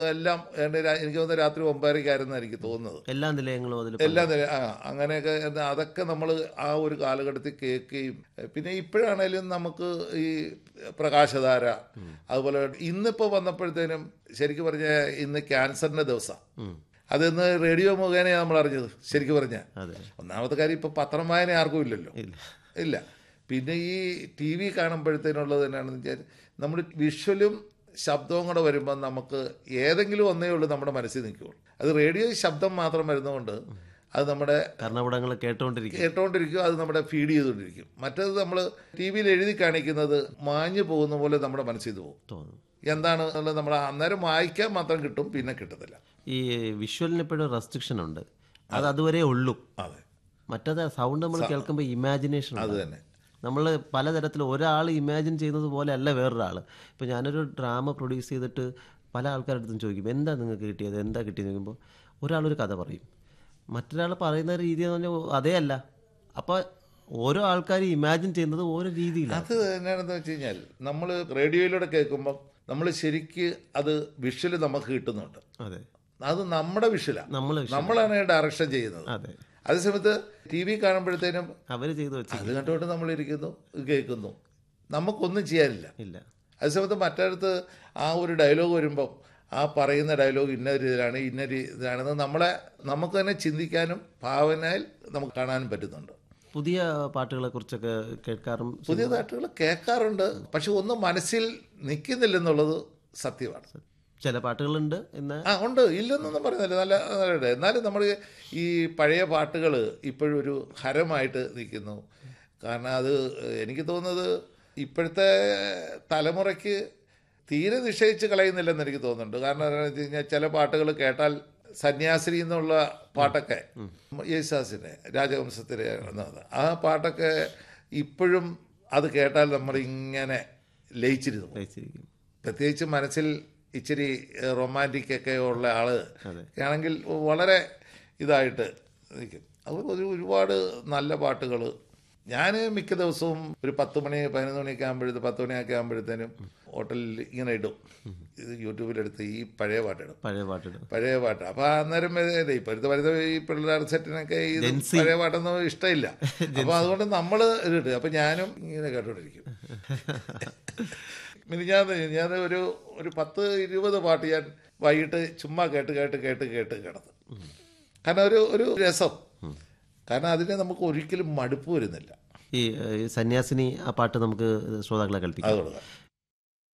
എല്ലാം ഏതാണ്ട് രാ- എനിക്ക് തോന്നുന്നു രാത്രി ഒമ്പതരയ്ക്കായിരുന്നു എനിക്ക് തോന്നുന്നത് എല്ലാ നിലയങ്ങളും അതിൽ എല്ലാം നില- ആ അങ്ങനെയൊക്കെ എന്താ അതൊക്കെ നമ്മൾ ആ ഒരു കാലഘട്ടത്തിൽ കേൾക്കുകയും പിന്നെ ഇപ്പോഴാണേലും നമുക്ക് ഈ പ്രകാശധാര അതുപോലെ ഇന്നിപ്പോൾ വന്നപ്പോഴത്തേനും ശരിക്കും പറഞ്ഞ ഇന്ന് ക്യാൻസറിൻ്റെ ദിവസം അതിന്ന് റേഡിയോ മുഖേന നമ്മൾ അറിഞ്ഞത് ശരിക്കും പറഞ്ഞ അതെ ഒന്നാമത്തെ കാര്യം ഇപ്പോൾ പത്രം വായന ആർക്കും ഇല്ലല്ലോ ഇല്ല ഇല്ല പിന്നെ ഈ ടി വി കാണുമ്പോഴത്തേനുള്ളത് എന്നാണെന്ന് വെച്ചാൽ നമ്മൾ വിഷ്വലും ശബ്ദവും കൂടെ വരുമ്പോൾ നമുക്ക് ഏതെങ്കിലും ഒന്നേ ഉള്ളൂ നമ്മുടെ മനസ്സിൽ നിൽക്കുകയുള്ളൂ അത് റേഡിയോ ശബ്ദം മാത്രം വരുന്നതുകൊണ്ട് അത് നമ്മുടെ കർണപടങ്ങൾ കേട്ടോണ്ടിരിക്കും കേട്ടോണ്ടിരിക്കും അത് നമ്മുടെ ഫീഡ് ചെയ്തുകൊണ്ടിരിക്കും മറ്റേത് നമ്മൾ ടി വിയിൽ എഴുതി കാണിക്കുന്നത് മാഞ്ഞു പോകുന്ന പോലെ നമ്മുടെ മനസ്സിൽ ഇത് പോകും തോന്നുന്നു എന്താണ് എന്നുള്ളത് നമ്മൾ അന്നേരം വായിക്കാൻ മാത്രം കിട്ടും പിന്നെ കിട്ടത്തില്ല ഈ വിഷ്വലിന് ഇപ്പോഴും റെസ്ട്രിക്ഷൻ ഉണ്ട് അത് അതുവരെ ഉള്ളൂ അതെ മറ്റേത് സൗണ്ട് നമ്മൾ കേൾക്കുമ്പോൾ ഇമാജിനേഷൻ അത് തന്നെ നമ്മൾ പലതരത്തിൽ ഒരാൾ ഇമാജിൻ ചെയ്യുന്നത് പോലെ അല്ല വേറൊരാൾ ഇപ്പോൾ ഞാനൊരു ഡ്രാമ പ്രൊഡ്യൂസ് ചെയ്തിട്ട് പല ആൾക്കാരുടെ അടുത്തും ചോദിക്കും എന്താ നിങ്ങൾക്ക് കിട്ടിയത് എന്താ കിട്ടിയത് ചോദിക്കുമ്പോൾ ഒരാളൊരു കഥ പറയും മറ്റൊരാൾ പറയുന്ന രീതി എന്ന് പറഞ്ഞാൽ അതേ അല്ല അപ്പോൾ ഓരോ ആൾക്കാരും ഇമാജിൻ ചെയ്യുന്നത് ഓരോ രീതിയിലാണ് അത് എന്നാണെന്ന് വെച്ച് കഴിഞ്ഞാൽ നമ്മൾ റേഡിയോയിലൂടെ കേൾക്കുമ്പം നമ്മൾ ശരിക്ക് അത് വിഷ്വൽ നമുക്ക് കിട്ടുന്നുണ്ട് അതെ അത് നമ്മുടെ വിഷ്വലാണ് നമ്മൾ നമ്മളാണ് ഡയറക്ഷൻ ചെയ്യുന്നത് അതെ അതേസമയത്ത് ടി വി കാണുമ്പോഴത്തേനും അവർ ചെയ്തു വെച്ച് അത് കണ്ടുകൊണ്ട് നമ്മൾ ഇരിക്കുന്നു കേൾക്കുന്നു നമുക്കൊന്നും ചെയ്യാനില്ല ഇല്ല അതേസമയത്ത് മറ്റടുത്ത് ആ ഒരു ഡയലോഗ് വരുമ്പം ആ പറയുന്ന ഡയലോഗ് ഇന്ന രീതിയിലാണ് ഇന്ന രീതിയിലാണെന്ന് നമ്മളെ നമുക്ക് തന്നെ ചിന്തിക്കാനും ഭാവനയിൽ നമുക്ക് കാണാനും പറ്റുന്നുണ്ട് പുതിയ പാട്ടുകളെ കുറിച്ചൊക്കെ കേൾക്കാറും പുതിയ പാട്ടുകൾ കേൾക്കാറുണ്ട് പക്ഷെ ഒന്നും മനസ്സിൽ നിൽക്കുന്നില്ലെന്നുള്ളത് സത്യമാണ് ചില പാട്ടുകളുണ്ട് എന്ന് ആ ഉണ്ട് ഇല്ലെന്നൊന്നും പറയുന്നില്ല നല്ല നല്ലത് എന്നാലും നമ്മൾ ഈ പഴയ പാട്ടുകൾ ഇപ്പോഴും ഒരു ഹരമായിട്ട് നിൽക്കുന്നു കാരണം അത് എനിക്ക് തോന്നുന്നത് ഇപ്പോഴത്തെ തലമുറയ്ക്ക് തീരെ നിശ്ചയിച്ച് കളയുന്നില്ലെന്ന് എനിക്ക് തോന്നുന്നുണ്ട് കാരണം എന്താണെന്ന് വെച്ച് കഴിഞ്ഞാൽ ചില പാട്ടുകൾ കേട്ടാൽ സന്യാസിനി എന്നുള്ള പാട്ടൊക്കെ യേശുദാസിനെ രാജവംശത്തിലെ എന്നത് ആ പാട്ടൊക്കെ ഇപ്പോഴും അത് കേട്ടാൽ നമ്മൾ ഇങ്ങനെ ലയിച്ചിരുന്നു വെച്ചിരിക്കും പ്രത്യേകിച്ച് മനസ്സിൽ ഇച്ചിരി റൊമാൻറ്റിക് ഒക്കെ ഉള്ള ആള് അതെ. ആണെങ്കിൽ വളരെ ഇതായിട്ട് നിൽക്കും അത് ഒരു ഒരുപാട് നല്ല പാട്ടുകൾ ഞാൻ മിക്ക ദിവസവും ഒരു പത്ത് മണി പതിനൊന്ന് മണിയൊക്കെ ആകുമ്പോഴത്തെ പത്ത് മണിയൊക്കെ ആകുമ്പോഴത്തേനും ഹോട്ടലിൽ ഇങ്ങനെ ഇടും ഇത് യൂട്യൂബിലെടുത്ത് ഈ പഴയ പാട്ടിടും പഴയ പാട്ടിടും പഴയ പാട്ട് അപ്പൊ അന്നേരം വരെ ഇപ്പോഴത്തെ വരുന്ന ഈ പിള്ളേർ സെറ്റിനൊക്കെ ഇത് ജെൻസി. പഴയ പാട്ടൊന്നും ഇഷ്ടമില്ല അപ്പൊ അതുകൊണ്ട് നമ്മൾ ഇതിട്ട് അപ്പൊ ഞാനും ഇങ്ങനെ കേട്ടോണ്ടിരിക്കും പിന്നെ ഞാൻ ഞാൻ ഒരു ഒരു പത്ത് ഇരുപത് പാട്ട് ഞാൻ വൈകിട്ട് ചുമ്മാ കേട്ട് കേട്ട് കേട്ട് കേട്ട് കിടന്നു കാരണം ഒരു ഒരു രസം കാരണം അതിനെ നമുക്ക് ഒരിക്കലും മടുപ്പ് വരുന്നില്ല ഈ ഏഹ്, സന്യാസിനി ആ പാട്ട് നമുക്ക് ശ്രോതാക്കളെ കൽപ്പിക്കാം അത് കൊടുക്കാം